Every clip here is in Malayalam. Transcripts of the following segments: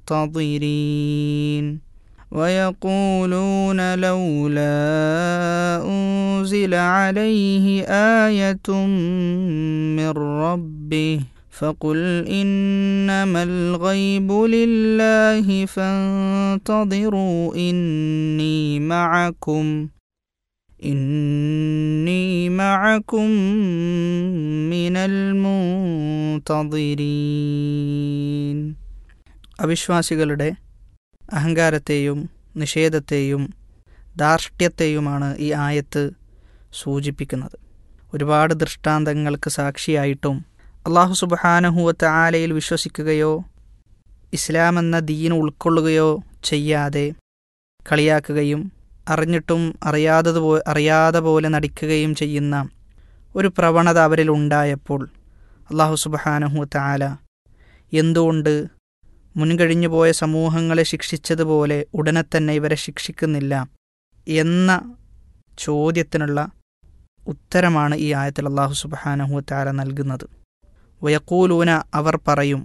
منتظرين ويقولون لولا أنزل عليه آية من ربه فقل إنما الغيب لله فانتظروا إني معكم إني معكم من المنتظرين അവിശ്വാസികളുടെ അഹങ്കാരത്തെയും നിഷേധത്തെയും ധാർഷ്ട്യത്തെയുമാണ് ഈ ആയത്ത് സൂചിപ്പിക്കുന്നത് ഒരുപാട് ദൃഷ്ടാന്തങ്ങൾക്ക് സാക്ഷിയായിട്ടും അള്ളാഹു സുബഹാനഹുവത്ത് ആലയിൽ വിശ്വസിക്കുകയോ ഇസ്ലാം എന്ന ദീൻ ഉൾക്കൊള്ളുകയോ ചെയ്യാതെ കളിയാക്കുകയും അറിഞ്ഞിട്ടും അറിയാതത് അറിയാതെ പോലെ നടിക്കുകയും ചെയ്യുന്ന ഒരു പ്രവണത അവരിൽ ഉണ്ടായപ്പോൾ അള്ളാഹു സുബഹാനഹുവത്ത് ആല എന്തുകൊണ്ട് മുൻകഴിഞ്ഞു പോയ സമൂഹങ്ങളെ ശിക്ഷിച്ചതുപോലെ ഉടനെ തന്നെ ഇവരെ ശിക്ഷിക്കുന്നില്ല എന്ന ചോദ്യത്തിനുള്ള ഉത്തരമാണ് ഈ ആയത്തിൽ അള്ളാഹു സുബഹാനഹു താര നൽകുന്നത് വയക്കൂലൂന അവർ പറയും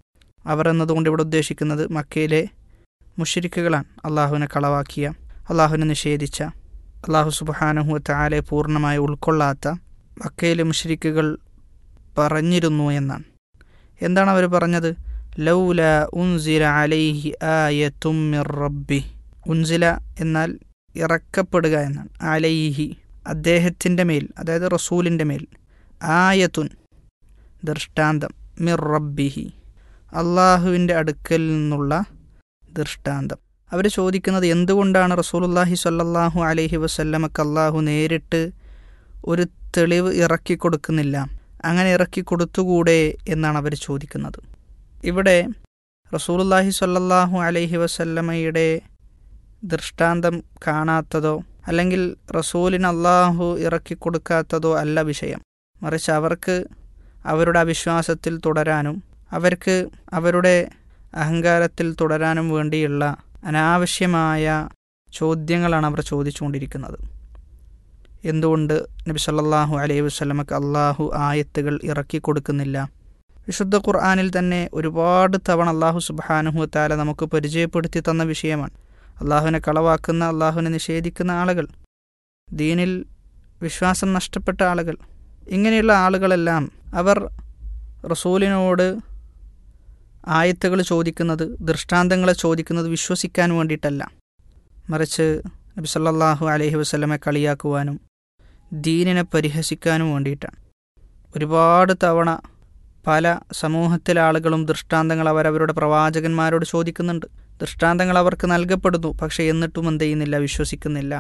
അവർ എന്നതുകൊണ്ട് ഇവിടെ ഉദ്ദേശിക്കുന്നത് മക്കയിലെ മുഷരിക്കുകളാണ് അള്ളാഹുവിനെ കളവാക്കിയ അള്ളാഹുവിനെ നിഷേധിച്ച അള്ളാഹു സുബഹാനഹു താലെ പൂർണ്ണമായി ഉൾക്കൊള്ളാത്ത മക്കയിലെ മുഷരിക്കുകൾ പറഞ്ഞിരുന്നു എന്നാണ് എന്താണ് അവർ പറഞ്ഞത് ലൗല ഉൻസില അലൈഹി ആയത്തും മിർ റബ്ബി ഉൻസില എന്നാൽ ഇറക്കപ്പെടുക എന്നാണ് അലൈഹി അദ്ദേഹത്തിൻ്റെ മേൽ അതായത് റസൂലിൻ്റെ മേൽ ആയത്തുൻ ദൃഷ്ടാന്തം മിർ റബ്ബിഹി അള്ളാഹുവിൻ്റെ അടുക്കൽ നിന്നുള്ള ദൃഷ്ടാന്തം അവർ ചോദിക്കുന്നത് എന്തുകൊണ്ടാണ് റസൂലുല്ലാഹി സ്വല്ലല്ലാഹു അലൈഹി വസല്ലമക്ക് അള്ളാഹു നേരിട്ട് ഒരു തെളിവ് ഇറക്കി കൊടുക്കുന്നില്ല അങ്ങനെ ഇറക്കി കൊടുത്തുകൂടെ എന്നാണ് അവർ ചോദിക്കുന്നത് ഇവിടെ റസൂലുല്ലാഹി സ്വല്ലല്ലാഹു അലൈഹി വസല്ലമയുടെ ദൃഷ്ടാന്തം കാണാത്തതോ അല്ലെങ്കിൽ റസൂലിന് അള്ളാഹു ഇറക്കി കൊടുക്കാത്തതോ അല്ല വിഷയം മറിച്ച് അവർക്ക് അവരുടെ അവിശ്വാസത്തിൽ തുടരാനും അവർക്ക് അവരുടെ അഹങ്കാരത്തിൽ തുടരാനും വേണ്ടിയുള്ള അനാവശ്യമായ ചോദ്യങ്ങളാണ് അവർ ചോദിച്ചുകൊണ്ടിരിക്കുന്നത് എന്തുകൊണ്ട് നബി സല്ലല്ലാഹു അലൈഹി വസല്ലമക്ക് അള്ളാഹു ആയത്തുകൾ ഇറക്കി കൊടുക്കുന്നില്ല വിശുദ്ധ ഖുർആാനിൽ തന്നെ ഒരുപാട് തവണ അള്ളാഹു സുബാനുഹു താല നമുക്ക് പരിചയപ്പെടുത്തി തന്ന വിഷയമാണ് അള്ളാഹുവിനെ കളവാക്കുന്ന അള്ളാഹുവിനെ നിഷേധിക്കുന്ന ആളുകൾ ദീനിൽ വിശ്വാസം നഷ്ടപ്പെട്ട ആളുകൾ ഇങ്ങനെയുള്ള ആളുകളെല്ലാം അവർ റസൂലിനോട് ആയത്തുകൾ ചോദിക്കുന്നത് ദൃഷ്ടാന്തങ്ങളെ ചോദിക്കുന്നത് വിശ്വസിക്കാൻ വേണ്ടിയിട്ടല്ല മറിച്ച് നബി സല്ലല്ലാഹു അലൈഹി വസ്ലമെ കളിയാക്കുവാനും ദീനിനെ പരിഹസിക്കാനും വേണ്ടിയിട്ടാണ് ഒരുപാട് തവണ പല സമൂഹത്തിലെ ആളുകളും ദൃഷ്ടാന്തങ്ങൾ അവരവരുടെ പ്രവാചകന്മാരോട് ചോദിക്കുന്നുണ്ട് ദൃഷ്ടാന്തങ്ങൾ അവർക്ക് നൽകപ്പെടുന്നു പക്ഷേ എന്നിട്ടും എന്ത് ചെയ്യുന്നില്ല വിശ്വസിക്കുന്നില്ല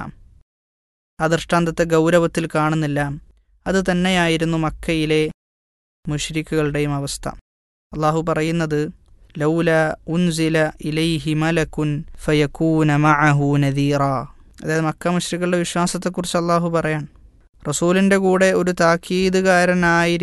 ആ ദൃഷ്ടാന്തത്തെ ഗൗരവത്തിൽ കാണുന്നില്ല അത് തന്നെയായിരുന്നു മക്കയിലെ മുഷ്രിക്കുകളുടെയും അവസ്ഥ അള്ളാഹു പറയുന്നത് ലൗല ഉൻസില ഇലൈഹി മലക്കുൻ ഫയക്കൂന മഅഹു നദീറ അതായത് മക്ക മുഷ്രിക്കുകളുടെ വിശ്വാസത്തെക്കുറിച്ച് അള്ളാഹു പറയാൻ റസൂലിൻ്റെ കൂടെ ഒരു താക്കീതുകാരനായി